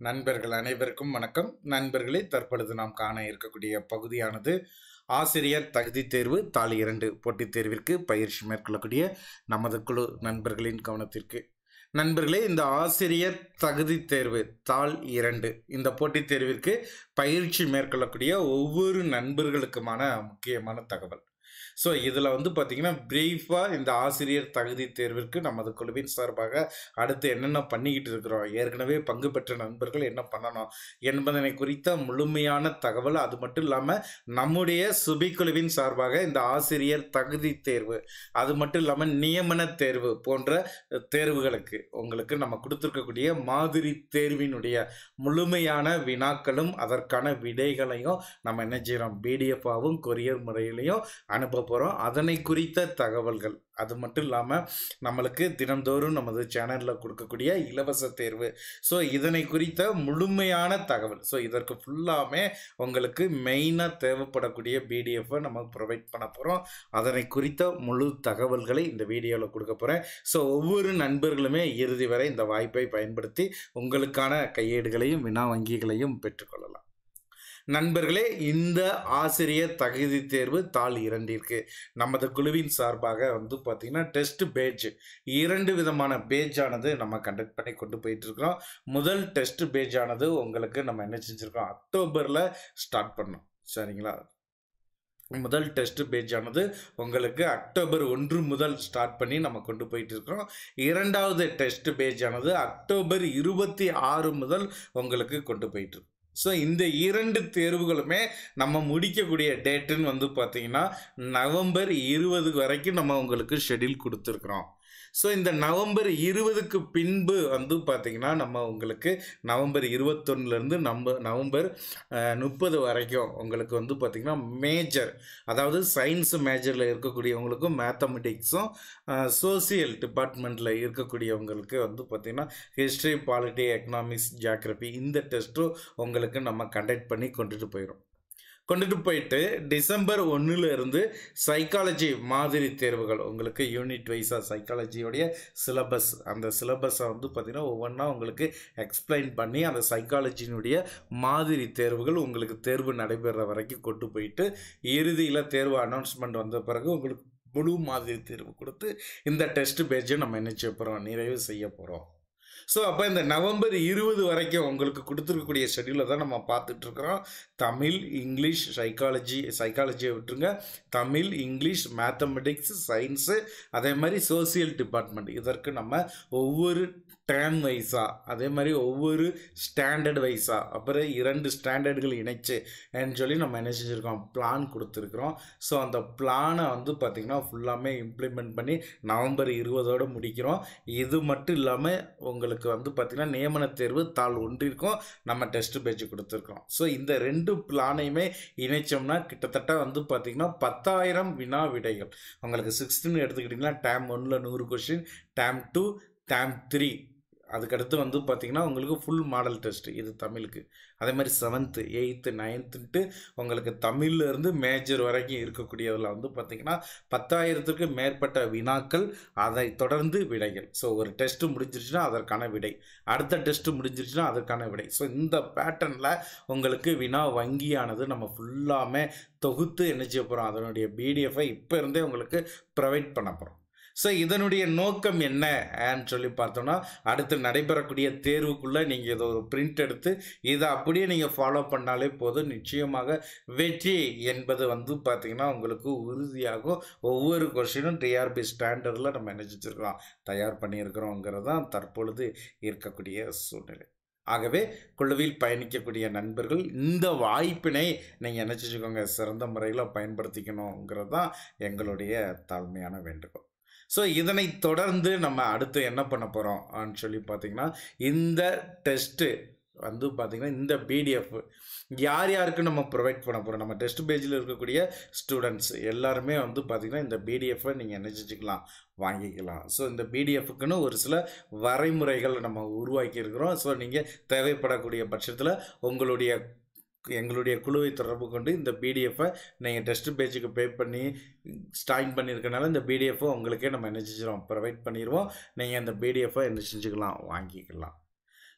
நண்பர்கள் அனைவருக்கும் வணக்கம் நண்பர்களே தற்பொழுது நாம் காண இருக்கக்கூடிய பகுதியானது ஆசிரியர் தகுதி தேர்வு தாள் இரண்டு போட்டித் தேர்விற்கு பயிற்சி மேற்கொள்ளக்கூடிய நமது குழு நண்பர்களின் கவனத்திற்கு நண்பர்களே இந்த ஆசிரியர் தகுதி தேர்வு தாள் இரண்டு இந்த போட்டித் தேர்விற்கு பயிற்சி மேற்கொள்ளக்கூடிய ஒவ்வொரு நண்பர்களுக்குமான முக்கியமான தகவல் ஸோ இதில் வந்து பார்த்தீங்கன்னா பிரீஃபாக இந்த ஆசிரியர் தகுதி தேர்விற்கு நமது குழுவின் சார்பாக அடுத்து என்னென்ன பண்ணிக்கிட்டு இருக்கிறோம் ஏற்கனவே பங்கு பெற்ற நண்பர்கள் என்ன பண்ணணும் என்பதனை குறித்த முழுமையான தகவல் அது மட்டும் இல்லாமல் நம்முடைய சுபி குழுவின் சார்பாக இந்த ஆசிரியர் தகுதி தேர்வு அது மட்டும் இல்லாமல் நியமன தேர்வு போன்ற தேர்வுகளுக்கு உங்களுக்கு நம்ம கொடுத்துருக்கக்கூடிய மாதிரி தேர்வினுடைய முழுமையான வினாக்களும் அதற்கான விடைகளையும் நம்ம என்ன செய்கிறோம் பிடிஎஃபாகவும் கொரியர் முறையிலையும் அனுப்ப போகிறோம் அதனை குறித்த தகவல்கள் அது மட்டும் இல்லாமல் நம்மளுக்கு தினந்தோறும் நமது சேனலில் கொடுக்கக்கூடிய இலவச தேர்வு ஸோ இதனை குறித்த முழுமையான தகவல் ஸோ இதற்கு ஃபுல்லாமே உங்களுக்கு மெயினாக தேவைப்படக்கூடிய பிடிஎஃப்பை நம்ம ப்ரொவைட் பண்ண போகிறோம் அதனை குறித்த முழு தகவல்களை இந்த வீடியோவில் கொடுக்க போகிறேன் ஸோ ஒவ்வொரு நண்பர்களுமே இறுதி வரை இந்த வாய்ப்பை பயன்படுத்தி உங்களுக்கான கையேடுகளையும் வினா வங்கிகளையும் பெற்றுக்கொள்ளலாம் நண்பர்களே இந்த ஆசிரியர் தகுதி தேர்வு தாள் இரண்டிற்கு நமது குழுவின் சார்பாக வந்து பார்த்திங்கன்னா டெஸ்ட் பேஜ் இரண்டு விதமான பேஜ் ஆனது நம்ம கண்டக்ட் பண்ணி கொண்டு போயிட்டு இருக்கிறோம் முதல் டெஸ்ட் பேஜ் ஆனது உங்களுக்கு நம்ம என்ன செஞ்சுருக்கோம் அக்டோபரில் ஸ்டார்ட் பண்ணோம் சரிங்களா முதல் டெஸ்ட் பேஜ் ஆனது உங்களுக்கு அக்டோபர் ஒன்று முதல் ஸ்டார்ட் பண்ணி நம்ம கொண்டு போயிட்டு இருக்கிறோம் இரண்டாவது டெஸ்ட் பேஜ் ஆனது அக்டோபர் இருபத்தி ஆறு முதல் உங்களுக்கு கொண்டு போயிட்டு இருக்கு ஸோ இந்த இரண்டு தேர்வுகளுமே நம்ம முடிக்கக்கூடிய டேட்டுன்னு வந்து பார்த்தீங்கன்னா நவம்பர் இருபது வரைக்கும் நம்ம உங்களுக்கு ஷெடியூல் கொடுத்துருக்குறோம் ஸோ இந்த நவம்பர் இருபதுக்கு பின்பு வந்து பார்த்திங்கன்னா நம்ம உங்களுக்கு நவம்பர் இருபத்தொன்னுலேருந்து நம்ம நவம்பர் முப்பது வரைக்கும் உங்களுக்கு வந்து பார்த்திங்கன்னா மேஜர் அதாவது சயின்ஸ் மேஜரில் இருக்கக்கூடியவங்களுக்கும் மேத்தமெட்டிக்ஸும் சோசியல் டிபார்ட்மெண்ட்டில் இருக்கக்கூடியவங்களுக்கு வந்து பார்த்திங்கன்னா ஹிஸ்ட்ரி பாலிட்டி எக்கனாமிக்ஸ் ஜியாகிரபி இந்த டெஸ்ட்டும் உங்களுக்கு நம்ம கண்டக்ட் பண்ணி கொண்டுட்டு போயிடும் கொண்டுட்டு போயிட்டு டிசம்பர் ஒன்றுல இருந்து சைக்காலஜி மாதிரி தேர்வுகள் உங்களுக்கு யூனிட் வைஸாக சைக்காலஜியோடைய சிலபஸ் அந்த சிலபஸை வந்து பார்த்திங்கன்னா ஒவ்வொன்றா உங்களுக்கு எக்ஸ்பிளைன் பண்ணி அந்த சைக்காலஜியினுடைய மாதிரி தேர்வுகள் உங்களுக்கு தேர்வு நடைபெற வரைக்கும் கொண்டு போயிட்டு இறுதியில் தேர்வு அனௌன்ஸ்மெண்ட் வந்த பிறகு உங்களுக்கு முழு மாதிரி தேர்வு கொடுத்து இந்த டெஸ்ட் பேஜை நம்ம என்ன செய்ய போகிறோம் நிறைவு செய்ய போகிறோம் ஸோ அப்போ இந்த நவம்பர் இருபது வரைக்கும் உங்களுக்கு கொடுத்துருக்கக்கூடிய ஷெடியூலை தான் நம்ம பார்த்துட்ருக்குறோம் தமிழ் இங்கிலீஷ் சைக்காலஜி சைக்காலஜியை விட்டுருங்க தமிழ் இங்கிலீஷ் மேத்தமெட்டிக்ஸ் சயின்ஸு அதே மாதிரி சோசியல் டிபார்ட்மெண்ட் இதற்கு நம்ம ஒவ்வொரு டேர்ம் வைஸாக அதே மாதிரி ஒவ்வொரு ஸ்டாண்டர்ட் வைஸாக அப்புறம் இரண்டு ஸ்டாண்டர்டுகள் இணைச்சு சொல்லி நம்ம என்ன செஞ்சுருக்கோம் பிளான் கொடுத்துருக்குறோம் ஸோ அந்த பிளானை வந்து பார்த்திங்கன்னா ஃபுல்லாமே இம்ப்ளிமெண்ட் பண்ணி நவம்பர் இருபதோடு முடிக்கிறோம் இது மட்டும் இல்லாமல் உங்களுக்கு வந்து பார்த்திங்கன்னா நியமன தேர்வு தாள் ஒன்றிற்கும் நம்ம டெஸ்ட் பேஜ் கொடுத்துருக்கோம் ஸோ இந்த ரெண்டு பிளானையுமே இணைச்சோம்னா கிட்டத்தட்ட வந்து பார்த்திங்கன்னா பத்தாயிரம் வினா விடைகள் உங்களுக்கு சிக்ஸ்த்துன்னு எடுத்துக்கிட்டிங்கன்னா டேம் ஒன்னில் நூறு question term two term three அதுக்கடுத்து வந்து பார்த்திங்கன்னா உங்களுக்கு ஃபுல் மாடல் டெஸ்ட் இது தமிழுக்கு அதே மாதிரி செவன்த்து எயித்து நைன்த்துன்ட்டு உங்களுக்கு தமிழ்லேருந்து மேஜர் வரைக்கும் இருக்கக்கூடியதில் வந்து பார்த்திங்கன்னா பத்தாயிரத்துக்கு மேற்பட்ட வினாக்கள் அதை தொடர்ந்து விடைகள் ஸோ ஒரு டெஸ்ட்டு முடிஞ்சிருச்சுன்னா அதற்கான விடை அடுத்த டெஸ்ட்டு முடிஞ்சிருச்சுன்னா அதற்கான விடை ஸோ இந்த பேட்டர்னில் உங்களுக்கு வினா வங்கியானது நம்ம ஃபுல்லாமே தொகுத்து என்ன செய்ய போகிறோம் அதனுடைய பிடிஎஃபை இப்போ இருந்தே உங்களுக்கு ப்ரொவைட் பண்ண போகிறோம் ஸோ இதனுடைய நோக்கம் என்னன்னு சொல்லி பார்த்தோம்னா அடுத்து நடைபெறக்கூடிய தேர்வுக்குள்ளே நீங்கள் இதை ஒரு பிரிண்ட் எடுத்து இதை அப்படியே நீங்கள் ஃபாலோ பண்ணாலே போதும் நிச்சயமாக வெற்றி என்பது வந்து பார்த்திங்கன்னா உங்களுக்கு உறுதியாகும் ஒவ்வொரு கொஷினும் டிஆர்பி ஸ்டாண்டர்டில் நம்ம என்ன செஞ்சுருக்கிறோம் தயார் பண்ணியிருக்கிறோங்கிறது தான் தற்பொழுது இருக்கக்கூடிய சூழ்நிலை ஆகவே குழுவில் பயணிக்கக்கூடிய நண்பர்கள் இந்த வாய்ப்பினை நீங்கள் என்ன செஞ்சுக்கோங்க சிறந்த முறையில் பயன்படுத்திக்கணுங்கிறது தான் எங்களுடைய தாழ்மையான வேண்டுகோள் ஸோ இதனை தொடர்ந்து நம்ம அடுத்து என்ன பண்ண போகிறோம் சொல்லி பார்த்தீங்கன்னா இந்த டெஸ்ட்டு வந்து பார்த்திங்கன்னா இந்த பிடிஎஃப் யார் யாருக்கு நம்ம ப்ரொவைட் பண்ண போகிறோம் நம்ம டெஸ்ட் பேஜில் இருக்கக்கூடிய ஸ்டூடெண்ட்ஸ் எல்லாருமே வந்து பார்த்திங்கன்னா இந்த பிடிஎஃப்பை நீங்கள் என்ன செஞ்சுக்கலாம் வாங்கிக்கலாம் ஸோ இந்த பிடிஎஃப்க்குன்னு ஒரு சில வரைமுறைகள் நம்ம உருவாக்கியிருக்கிறோம் ஸோ நீங்கள் தேவைப்படக்கூடிய பட்சத்தில் உங்களுடைய எங்களுடைய குழுவை தொடர்பு கொண்டு இந்த பிடிஎஃப்பை நீங்கள் டெஸ்ட் பேஜுக்கு பே பண்ணி ஸ்டாயின் பண்ணியிருக்கனால இந்த பிடிஎஃப்பை உங்களுக்கே நம்ம என்ன செஞ்சிடும் ப்ரொவைட் பண்ணிடுவோம் நீங்கள் இந்த பிடிஎஃப்பை என்ன செஞ்சுக்கலாம் வாங்கிக்கலாம்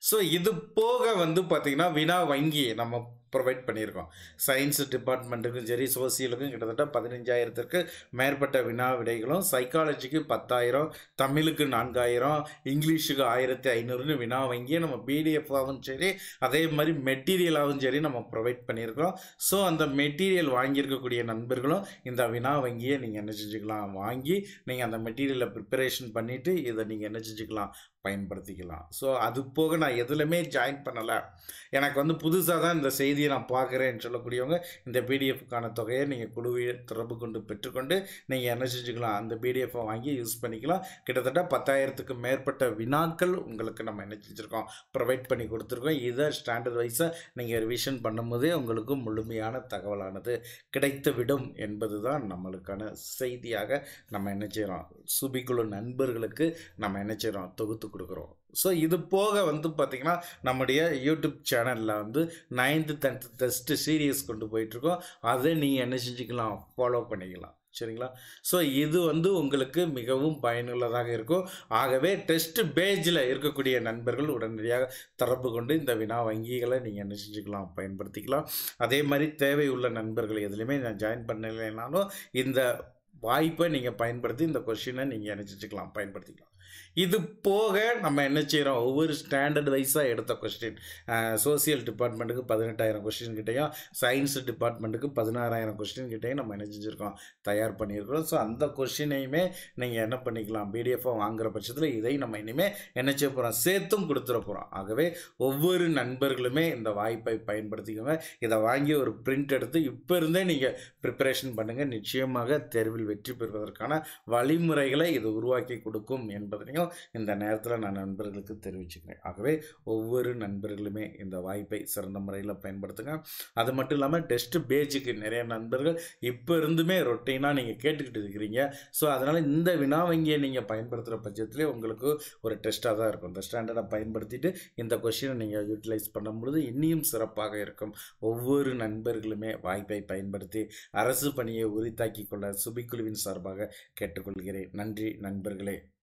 ஸோ இது போக வந்து பார்த்திங்கன்னா வினா வங்கி நம்ம ப்ரொவைட் பண்ணியிருக்கோம் சயின்ஸ் டிபார்ட்மெண்ட்டுக்கும் சரி சோசியலுக்கும் கிட்டத்தட்ட பதினஞ்சாயிரத்திற்கு மேற்பட்ட வினா விடைகளும் சைக்காலஜிக்கு பத்தாயிரம் தமிழுக்கு நான்காயிரம் இங்கிலீஷுக்கு ஆயிரத்தி ஐநூறுன்னு வினா வங்கியை நம்ம பிடிஎஃபாகவும் சரி அதே மாதிரி மெட்டீரியலாகவும் சரி நம்ம ப்ரொவைட் பண்ணியிருக்கோம் ஸோ அந்த மெட்டீரியல் வாங்கியிருக்கக்கூடிய நண்பர்களும் இந்த வினா வங்கியை நீங்கள் என்ன செஞ்சுக்கலாம் வாங்கி நீங்கள் அந்த மெட்டீரியலை ப்ரிப்பரேஷன் பண்ணிவிட்டு இதை நீங்கள் என்ன செஞ்சுக்கலாம் பயன்படுத்திக்கலாம் ஸோ அது போக நான் எதுலையுமே ஜாயின் பண்ணலை எனக்கு வந்து புதுசாக தான் இந்த செய்தியை நான் பார்க்குறேன்னு சொல்லக்கூடியவங்க இந்த பிடிஎஃப்க்கான தொகையை நீங்கள் குழுவை தொடர்பு கொண்டு பெற்றுக்கொண்டு நீங்கள் என்ன செஞ்சுக்கலாம் அந்த பிடிஎஃப்பை வாங்கி யூஸ் பண்ணிக்கலாம் கிட்டத்தட்ட பத்தாயிரத்துக்கு மேற்பட்ட வினாக்கள் உங்களுக்கு நம்ம என்ன செஞ்சுருக்கோம் ப்ரொவைட் பண்ணி கொடுத்துருக்கோம் இதை ஸ்டாண்டர்ட் வைஸாக நீங்கள் ரிவிஷன் பண்ணும்போதே உங்களுக்கு முழுமையான தகவலானது கிடைத்து விடும் என்பது தான் நம்மளுக்கான செய்தியாக நம்ம என்ன செய்கிறோம் சுபிக்குழு நண்பர்களுக்கு நம்ம என்ன செய்கிறோம் தொகுத்து கொடுக்குறோம் ஸோ இது போக வந்து பார்த்திங்கன்னா நம்முடைய யூடியூப் சேனலில் வந்து நைன்த்து டென்த்து டெஸ்ட்டு சீரியஸ் கொண்டு போயிட்டுருக்கோம் அதை நீங்கள் என்ன செஞ்சுக்கலாம் ஃபாலோ பண்ணிக்கலாம் சரிங்களா ஸோ இது வந்து உங்களுக்கு மிகவும் பயனுள்ளதாக இருக்கும் ஆகவே டெஸ்ட் பேஜில் இருக்கக்கூடிய நண்பர்கள் உடனடியாக தொடர்பு கொண்டு இந்த வினா வங்கிகளை நீங்கள் என்ன செஞ்சுக்கலாம் பயன்படுத்திக்கலாம் அதே மாதிரி தேவை உள்ள நண்பர்கள் எதுலேயுமே நான் ஜாயின் பண்ணலைனாலும் இந்த வாய்ப்பை நீங்கள் பயன்படுத்தி இந்த கொஷினை நீங்கள் என்ன செஞ்சுக்கலாம் பயன்படுத்திக்கலாம் இது போக நம்ம என்ன செய்கிறோம் ஒவ்வொரு ஸ்டாண்டர்ட் வைஸாக எடுத்த கொஸ்டின் சோசியல் டிபார்ட்மெண்ட்டுக்கு பதினெட்டாயிரம் கொஸ்டின் கிட்டேயும் சயின்ஸ் டிபார்ட்மெண்ட்டுக்கு பதினாறாயிரம் கொஸ்டின் கிட்டேயும் நம்ம என்ன செஞ்சுருக்கோம் தயார் பண்ணியிருக்கிறோம் ஸோ அந்த கொஷினையுமே நீங்கள் என்ன பண்ணிக்கலாம் பிடிஎஃபாக வாங்குற பட்சத்தில் இதை நம்ம இனிமேல் என்ன செய்ய போகிறோம் சேர்த்தும் கொடுத்துட போகிறோம் ஆகவே ஒவ்வொரு நண்பர்களுமே இந்த வாய்ப்பை பயன்படுத்திக்கோங்க இதை வாங்கி ஒரு பிரிண்ட் எடுத்து இப்போ இருந்தே நீங்கள் ப்ரிப்பரேஷன் பண்ணுங்கள் நிச்சயமாக தேர்வில் வெற்றி பெறுவதற்கான வழிமுறைகளை இது உருவாக்கி கொடுக்கும் என்பதனையும் இந்த நேரத்தில் நான் நண்பர்களுக்கு தெரிவிச்சுக்கிறேன் ஆகவே ஒவ்வொரு நண்பர்களுமே இந்த வாய்ப்பை சிறந்த முறையில் பயன்படுத்துங்க அது மட்டும் இல்லாமல் டெஸ்ட் பேஜுக்கு நிறைய நண்பர்கள் இப்போ இருந்துமே ரொட்டீனாக நீங்கள் கேட்டுக்கிட்டு இருக்கிறீங்க ஸோ அதனால் இந்த வினா வங்கியை நீங்கள் பயன்படுத்துகிற பட்சத்திலே உங்களுக்கு ஒரு டெஸ்ட்டாக தான் இருக்கும் இந்த ஸ்டாண்டர்டை பயன்படுத்திட்டு இந்த கொஷினை நீங்கள் யூட்டிலைஸ் பண்ணும்பொழுது இன்னியும் சிறப்பாக இருக்கும் ஒவ்வொரு நண்பர்களுமே வாய்ப்பை பயன்படுத்தி அரசு பணியை உரித்தாக்கி கொள்ள சுபிக்குழுவின் சார்பாக கேட்டுக்கொள்கிறேன் நன்றி நண்பர்களே